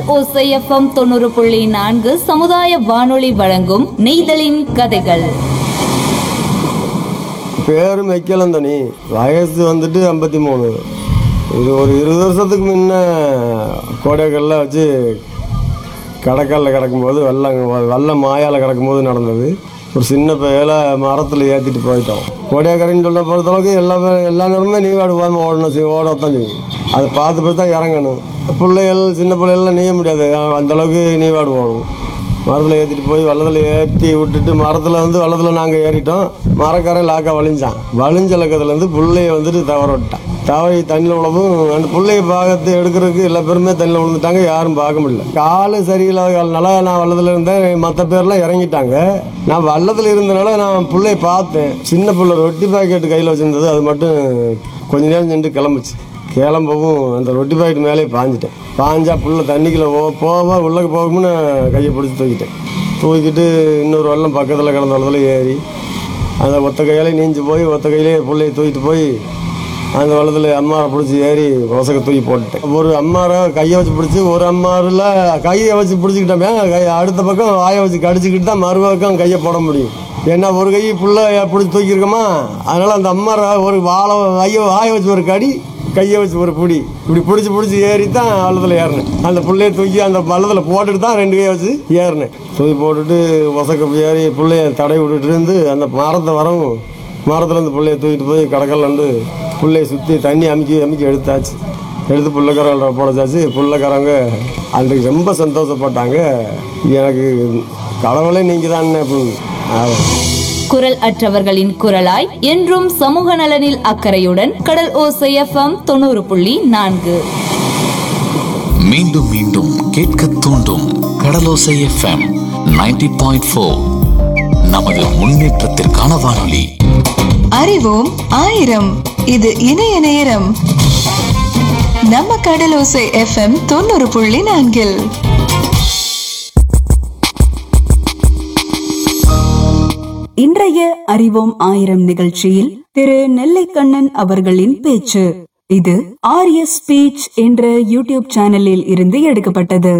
ஓசைஎஃப்எம் தொண்ணூறு புள்ளி நான்கு சமுதாய வானொலி வழங்கும் நெய்தலின் கதைகள் பேர் மெக்கலந்தனி வயசு வந்துட்டு ஐம்பத்தி மூணு இது ஒரு இருபது வருஷத்துக்கு முன்ன கோடைக்கல்ல வச்சு கடற்கல்ல கிடக்கும்போது வெள்ளம் வெள்ளம் மாயால் கிடக்கும்போது நடந்தது ஒரு சின்ன பையில மரத்தில் ஏற்றிட்டு போயிட்டோம் கோடைக்கரைன்னு சொல்ல பொறுத்தளவுக்கு எல்லா பே- எல்லா நேரமுமே நீவாடு போகாமல் ஓடணும் சி- ஓடத்தான் செய்யும் அதை பார்த்து பார்த்து தான் இறங்கணும் பிள்ளைகள் சின்ன பிள்ளைகள்லாம் நீய முடியாது அந்த அளவுக்கு நீவாடு போகணும் மரத்தில் ஏற்றிட்டு போய் வெள்ளத்தில் ஏற்றி விட்டுட்டு மரத்தில் வந்து வெள்ளத்தில் நாங்கள் ஏறிட்டோம் மரக்காரன் லாக்கா வலிஞ்சான் வலிஞ்ச லக்கத்துலேருந்து புள்ளைய வந்துட்டு தவற விட்டான் தவறி தண்ணியில் விழவும் அந்த பிள்ளைய பாகத்தை எடுக்கிறதுக்கு எல்லா பேருமே தண்ணியில் விழுந்துட்டாங்க யாரும் பார்க்க முடியல காலு சரியில்லாத காலனால நான் வெள்ளத்தில் இருந்தேன் மற்ற பேர்லாம் இறங்கிட்டாங்க நான் வெள்ளத்தில் இருந்தனால நான் பிள்ளைய பார்த்தேன் சின்ன பிள்ளை ரொட்டி பாக்கெட் கையில் வச்சிருந்தது அது மட்டும் கொஞ்ச நேரம் நின்று கிளம்புச்சு கிளம்பவும் அந்த ரொட்டி பாக்கெட் மேலே பாஞ்சிட்டேன் பாஞ்சா புள்ள தண்ணிக்குள்ள போ போவா உள்ளக்கு போகும்னு கையை பிடிச்சி தூக்கிட்டேன் தூக்கிட்டு இன்னொரு வெள்ளம் பக்கத்தில் கிடந்த வெள்ளத்தில் ஏறி அந்த ஒத்த கையாலே நீஞ்சி போய் ஒத்த கையிலே பிள்ளைய தூக்கிட்டு போய் அந்த வெள்ளத்தில் அம்மாரை பிடிச்சி ஏறி ஒசக்க தூக்கி போட்டுட்டேன் ஒரு அம்மாரை கையை வச்சு பிடிச்சி ஒரு அம்மாரில் கையை வச்சு பிடிச்சிக்கிட்டோமே கை அடுத்த பக்கம் வாயை வச்சு கடிச்சிக்கிட்டு தான் மறு பக்கம் கையை போட முடியும் ஏன்னா ஒரு கை புள்ள பிடிச்சி தூக்கியிருக்கோமா அதனால அந்த அம்மாரை ஒரு வாழை கையை வாயை வச்சு ஒரு கடி கையை வச்சு ஒரு பிடி இப்படி பிடிச்சி பிடிச்சி ஏறி தான் வள்ளத்தில் ஏறினேன் அந்த பிள்ளைய தூக்கி அந்த வள்ளத்தில் போட்டுட்டு தான் ரெண்டு கையை வச்சு ஏறினேன் தூக்கி போட்டுட்டு ஒசக்க ஏறி பிள்ளைய தடை விட்டுட்டு இருந்து அந்த மரத்தை வரவும் மரத்துல இருந்து பிள்ளைய தூக்கிட்டு போய் கடற்கல்ல வந்து பிள்ளைய சுற்றி தண்ணி அமுக்கி அமுக்கி எடுத்தாச்சு எடுத்து புள்ளக்காரங்க போடச்சாச்சு புள்ளக்காரங்க அன்றைக்கு ரொம்ப சந்தோஷப்பட்டாங்க எனக்கு கடவுளே நீங்கள் தான் குரல் அற்றவர்களின் குரலாய் என்றும் சமூக நலனில் அக்கறையுடன் கடல் ஓசைஎஃப்எம் தொண்ணூறு புள்ளி நான்கு மீண்டும் மீண்டும் கேட்க தூண்டும் கடலோசை எஃப்எம் 90.4 பாயிண்ட் ஃபோர் நமது முன்னேற்றத்திற்கான வானொலி அறிவோம் ஆயிரம் இது இணைய நேரம் நம்ம கடலோசை எஃப்எம் தொண்ணூறு புள்ளி நான்கில் இன்றைய அறிவோம் ஆயிரம் நிகழ்ச்சியில் திரு நெல்லைக்கண்ணன் அவர்களின் பேச்சு இது ஆர்ய ஸ்பீச் என்ற யூடியூப் சேனலில் இருந்து எடுக்கப்பட்டது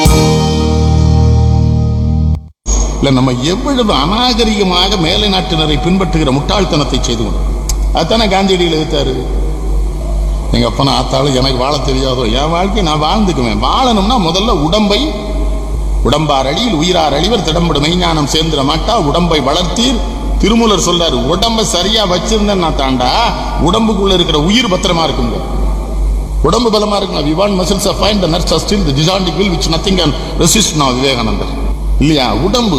இல்ல நம்ம எவ்வளவு அநாகரிகமாக மேலை நாட்டினரை பின்பற்றுகிற முட்டாள்தனத்தை செய்து கொண்டோம் அதுதானே காந்தியடியில் எழுத்தாரு எங்க அப்பனா ஆத்தாலும் எனக்கு வாழ தெரியாதோ என் வாழ்க்கையை நான் வாழ்ந்துக்குவேன் வாழணும்னா முதல்ல உடம்பை உடம்பார் அடியில் உயிரார் அழிவர் திடம்படு மெய்ஞானம் சேர்ந்திட மாட்டா உடம்பை வளர்த்தீர் திருமூலர் சொல்றாரு உடம்ப சரியா வச்சிருந்தேன்னா தாண்டா உடம்புக்குள்ள இருக்கிற உயிர் பத்திரமா இருக்குங்க உடம்பு பலமா இருக்கணும் we want muscles of find the nerves are steel the gigantic will which nothing can resist நான் விவேகானந்தர் இல்லையா உடம்பு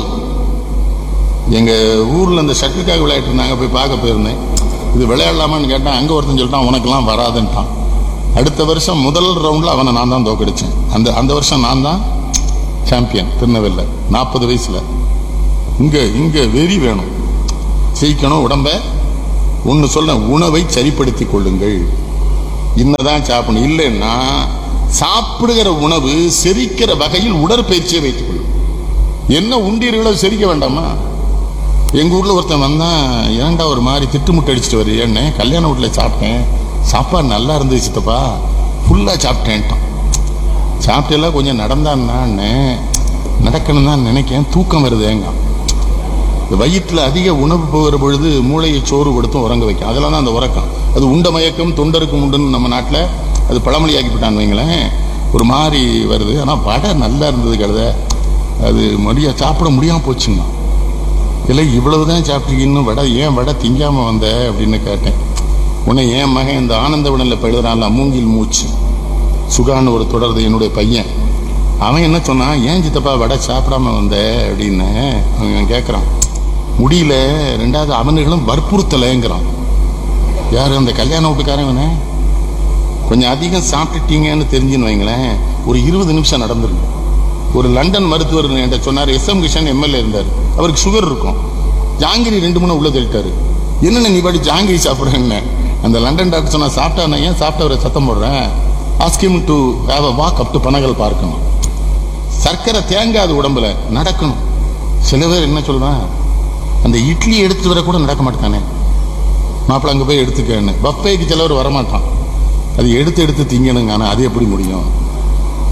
எங்க ஊர்ல இந்த ஷட்டில்காக் விளையாட்டு இருந்தாங்க போய் பார்க்க போயிருந்தேன் இது விளையாடலாமான்னு கேட்டேன் அங்க ஒருத்தன் சொல்லிட்டான் உனக்கெல்லாம் வராதுன்ட்டான் அடுத்த வருஷம் முதல் ரவுண்ட்ல அவனை நான் தான் தோக்கடிச்சேன் அந்த அந்த வருஷம் நான் தான் சாம்பியன் திருநெல்வேலியில் நாற்பது வயசுல இங்க இங்க வெறி வேணும் ஜெயிக்கணும் உடம்ப ஒன்னு சொல்றேன் உணவை சரிப்படுத்திக் கொள்ளுங்கள் இன்னதான் சாப்பிடணும் இல்லைன்னா சாப்பிடுகிற உணவு செரிக்கிற வகையில் உடற்பயிற்சியை வைத்துக் கொள்ளும் என்ன உண்டீர்களோ செரிக்க வேண்டாமா எங்க ஊர்ல ஒருத்தன் வந்தான் ஏன்டா ஒரு மாதிரி திட்டுமுட்டு அடிச்சுட்டு வர்றியன்னு கல்யாண வீட்டுல சாப்பிட்டேன் சாப்பாடு நல்லா இருந்துச்சு சித்தப்பா ஃபுல்லா சாப்பிட்டேன்ட்டான் சாப்பிட்டெல்லாம் கொஞ்சம் நடந்தான்னு நடக்கணும் தான் நினைக்கேன் தூக்கம் வருது ஏங்க இந்த வயிற்றுல அதிக உணவு போகிற பொழுது மூளையை சோறு கொடுத்தும் உறங்க வைக்கும் அதெல்லாம் தான் அந்த உறக்கம் அது உண்ட மயக்கம் தொண்டருக்கும் உண்டுன்னு நம்ம நாட்டில் அது பழமொழியாக்கி விட்டான்னு வைங்களேன் ஒரு மாதிரி வருது ஆனால் வடை நல்லா இருந்தது கழுத அது மடியா சாப்பிட முடியாமல் போச்சுங்க இல்லை இவ்வளவுதான் சாப்பிட்டீங்க இன்னும் வடை ஏன் வடை திங்காம வந்த அப்படின்னு கேட்டேன் உன்னை என் மகன் இந்த ஆனந்த விடனில் பழுதுறான்ல மூங்கில் மூச்சு சுகான்னு ஒரு தொடருது என்னுடைய பையன் அவன் என்ன சொன்னான் ஏன் சித்தப்பா வடை சாப்பிடாம வந்த அப்படின்னு அவன் கேட்குறான் முடியல ரெண்டாவது அவனுகளும் வற்புறுத்தலைங்கிறான் யார் அந்த கல்யாண வீட்டுக்காரன் இவனே கொஞ்சம் அதிகம் சாப்பிட்டுட்டீங்கன்னு தெரிஞ்சுன்னு வைங்களேன் ஒரு இருபது நிமிஷம் நடந்திருக்கு ஒரு லண்டன் மருத்துவர் என்கிட்ட சொன்னார் எஸ் எம் கிஷன் எம்எல்ஏ இருந்தார் அவருக்கு சுகர் இருக்கும் ஜாங்கிரி ரெண்டு மூணு உள்ள தள்ளிட்டாரு என்னென்ன நீ பாடி ஜாங்கிரி சாப்பிட்றேன்னு அந்த லண்டன் டாக்டர் சொன்னா சாப்பிட்டா நான் ஏன் சாப்பிட்டவரை சத்தம் போடுறேன் ask him to have a walk up to Panagal பார்க்கணும் சர்க்கரை தேங்காது உடம்புல நடக்கணும் சில பேர் என்ன சொல்றான் அந்த இட்லி எடுத்துட்டு வர கூட நடக்க மாட்டானே மாப்பிள்ள அங்க போய் எடுத்துக்கன்னு பப்பேக்கு சிலவர் வரமாட்டான் அது எடுத்து எடுத்து திங்கணுங்க ஆனா அது எப்படி முடியும்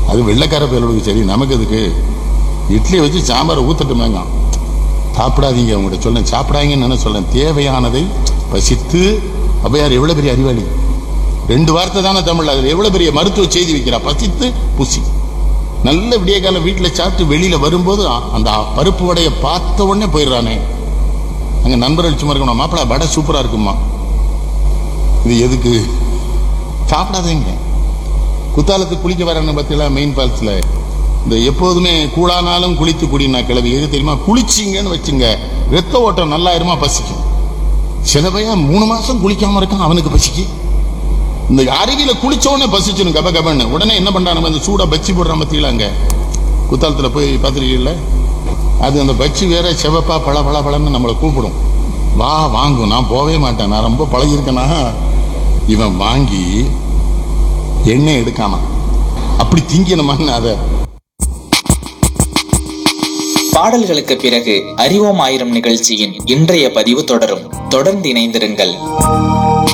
அது வெள்ளைக்கார பேரோடுக்கு சரி நமக்கு எதுக்கு இட்லியை வச்சு சாம்பாரை ஊத்தட்டுமேங்க சாப்பிடாதீங்க உங்கள்கிட்ட சொல்லேன் சாப்பிடாதீங்கன்னு என்ன சொல்லேன் தேவையானதை பசித்து அவ்வையார் எவ்வளவு பெரிய அறிவாளி ரெண்டு வார்த்தை தானே தமிழ் அதில் எவ்வளவு பெரிய மருத்துவ செய்தி வைக்கிறா பசித்து புசி நல்ல விடிய காலம் வீட்டில் சாப்பிட்டு வெளியில வரும்போது அ- அந்த பருப்பு வடையை பார்த்த உடனே போயிடுறானே அங்க நண்பர்கள் சும்மா இருக்கணும் மாப்பிள வடை சூப்பரா இருக்குமா இது எதுக்கு சாப்பிடாதீங்க குத்தாலத்துக்கு குளிக்க வரணும் பத்திலாம் மெயின் ஃபால்ஸ்ல இந்த எப்போதுமே கூழானாலும் குளித்து குடினா கிளவி எது தெரியுமா குளிச்சிங்கன்னு வச்சுங்க ரத்த ஓட்டம் நல்லாயிருமா பசிக்கும் சில பையன் மூணு மாசம் குளிக்காம இருக்கான் அவனுக்கு பசிக்கு இந்த அருவியில குளிச்ச உடனே பசிச்சிடும் கப கபன்னு உடனே என்ன பண்றான் இந்த சூடா பச்சி போடுறான் பத்தியில அங்க குத்தாலத்துல போய் பார்த்துருக்கீங்கல்ல அது அந்த பச்சி வேற செவப்பா பள பள பளன்னு நம்மளை கூப்பிடும் வா வாங்கும் நான் போவே மாட்டேன் நான் ரொம்ப பழகிருக்கேனா இவன் வாங்கி எண்ணெய் எடுக்காம அப்படி திங்கணுமான்னு அதை பாடல்களுக்கு பிறகு அறிவோம் ஆயிரம் நிகழ்ச்சியின் இன்றைய பதிவு தொடரும் தொடர்ந்து இணைந்திருங்கள்